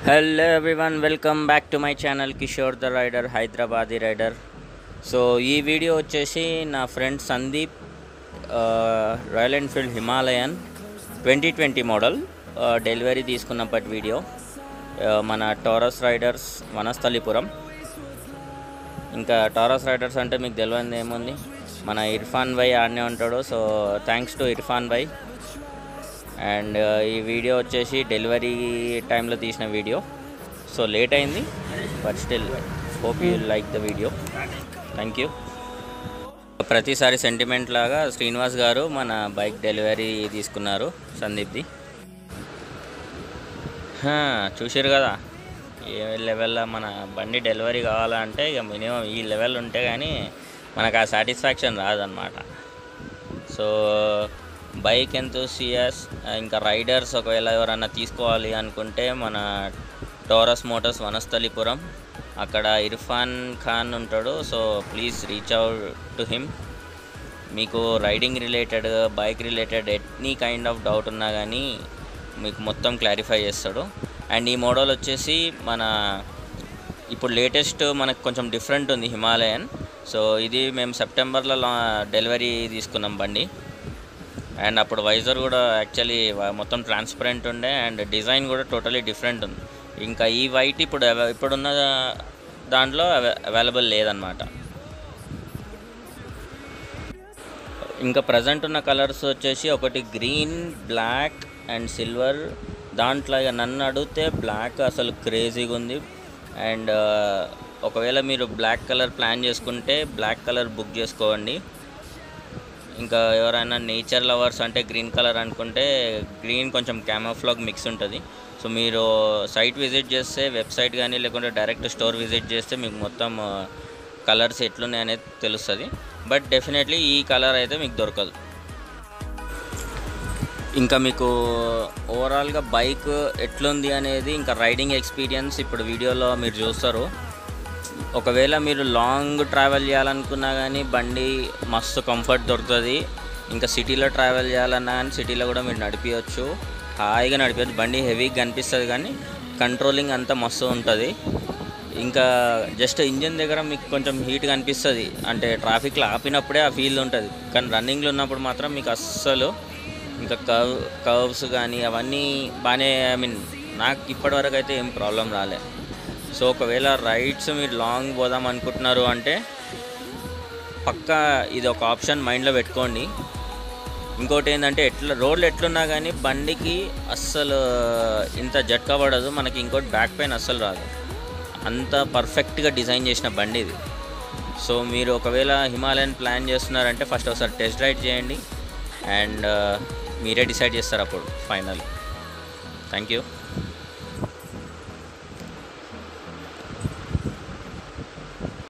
hello everyone welcome back to my channel Kishore the rider Hyderabadi rider so ఈ video వచ్చేసి నా friend Sandeep Royal Enfield Himalayan twenty twenty model delivery తీసుకున్నప్పటి video ఆ, మన torus riders Vanasthalipuram ఇంకా taurus riders అంటే మీకు తెలియదు ఏముంది మన ఇర్ఫాన్ భాయ్ ఆడనే ఉంటాడు సో థ్యాంక్స్ టు ఇర్ఫాన్ భాయ్ అండ్ ఈ వీడియో వచ్చేసి డెలివరీ టైంలో తీసిన వీడియో సో లేట్ అయింది but still hope you like the video thank you ప్రతిసారి సెంటిమెంట్ లాగా శ్రీనివాస్ గారు మన బైక్ డెలివరీ తీసుకున్నారు సందీప్ది హా, చూసారు కదా ఏ లెవెల్లో మన బండి డెలివరీ కావాలంటే ఇక మినిమం ఈ లెవెల్ ఉంటే కానీ మనకు ఆ సాటిస్ఫాక్షన్ రాదనమాట సో బైక్ ఎంతూసియస్ ఇంకా రైడర్స్ ఒకవేళ ఎవరన్నా తీసుకోవాలి అనుకుంటే మన టోరస్ మోటార్స్ వనస్థలిపురం అక్కడ ఇర్ఫాన్ ఖాన్ ఉంటాడు so please reach out to him మీకు riding related bike related any kind of doubt ఉన్నా కానీ మీకు మొత్తం క్లారిఫై చేస్తాడు అండ్ ఈ మోడల్ వచ్చేసి మన ఇప్పుడు లేటెస్ట్ మనకు కొంచెం డిఫరెంట్ ఉంది హిమాలయన్ సో ఇది మేము సెప్టెంబర్లో లా- డెలివరీ తీసుకున్నాం బండి అండ్ అప్పుడు వైజర్ కూడా యాక్చువల్లీ మొత్తం ట్రాన్స్పరెంట్ ఉండే అండ్ డిజైన్ కూడా టోటలీ డిఫరెంట్ ఉంది ఇంకా ఈ వైట్ ఇప్పుడు అవై- ఇప్పుడున్న దాంట్లో అవైలబుల్ లేదనమాట ఇంకా ప్రజెంట్ ఉన్న కలర్స్ వచ్చేసి ఒకటి గ్రీన్ బ్లాక్ అండ్ సిల్వర్ దాంట్లో ఇక నన్ను అడిగితే బ్లాక్ అసలు క్రేజీగా ఉంది అండ్ ఒకవేళ మీరు బ్లాక్ కలర్ ప్లాన్ చేసుకుంటే బ్లాక్ కలర్ బుక్ చేసుకోండి ఇంకా ఎవరైనా నేచర్ లవర్స్ అంటే గ్రీన్ కలర్ అనుకుంటే గ్రీన్ కొంచెం క్యామోఫ్లాగ్ మిక్స్ ఉంటుంది సో మీరు సైట్ విజిట్ చేస్తే వెబ్సైట్ కానీ లేకుంటే డైరెక్ట్ స్టోర్ విజిట్ చేస్తే మీకు మొత్తం కలర్స్ ఎట్లున్నాయి అనేది తెలుస్తుంది బట్ డెఫినెట్లీ ఈ కలర్ అయితే మీకు దొరకదు ఇంకా మీకు ఓవరాల్గా బైక్ ఎట్లుంది అనేది ఇంకా రైడింగ్ ఎక్స్పీరియన్స్ ఇప్పుడు వీడియోలో మీరు చూస్తారు ఒకవేళ మీరు లాంగ్ ట్రావెల్ చేయాలనుకున్నా కానీ బండి మస్తు కంఫర్ట్ దొరుకుతుంది ఇంకా సిటీలో ట్రావెల్ చేయాలన్నా కానీ సిటీలో కూడా మీరు నడిపించవచ్చు హాయిగా నడిపించచ్చు బండి హెవీగా కనిపిస్తుంది కానీ కంట్రోలింగ్ అంతా మస్తు ఉంటుంది ఇంకా జస్ట్ ఇంజిన్ దగ్గర మీకు కొంచెం హీట్ కనిపిస్తుంది అంటే ట్రాఫిక్లో ఆపినప్పుడే ఆ ఫీల్ ఉంటుంది కానీ రన్నింగ్లో ఉన్నప్పుడు మాత్రం మీకు అస్సలు ఇంకా కర్వ్ కర్వ్స్ కానీ అవన్నీ బాగానే ఐ మీన్ నాకు ఇప్పటివరకు అయితే ఏం ప్రాబ్లం రాలే సో ఒకవేళ రైడ్స్ మీరు లాంగ్ పోదాం అనుకుంటున్నారు అంటే పక్కా ఇది ఒక ఆప్షన్ మైండ్లో పెట్టుకోండి ఇంకోటి ఏంటంటే ఎట్లా రోడ్లు ఎట్లున్నా కానీ బండికి అస్సలు ఇంత జట్కా పడదు మనకి ఇంకోటి బ్యాక్ పెయిన్ అస్సలు రాదు అంత పర్ఫెక్ట్గా డిజైన్ చేసిన బండి ఇది సో మీరు ఒకవేళ హిమాలయన్ ప్లాన్ చేస్తున్నారంటే ఫస్ట్ ఒకసారి టెస్ట్ రైడ్ చేయండి అండ్ మీరే డిసైడ్ చేస్తారు అప్పుడు ఫైనల్ థ్యాంక్ యూ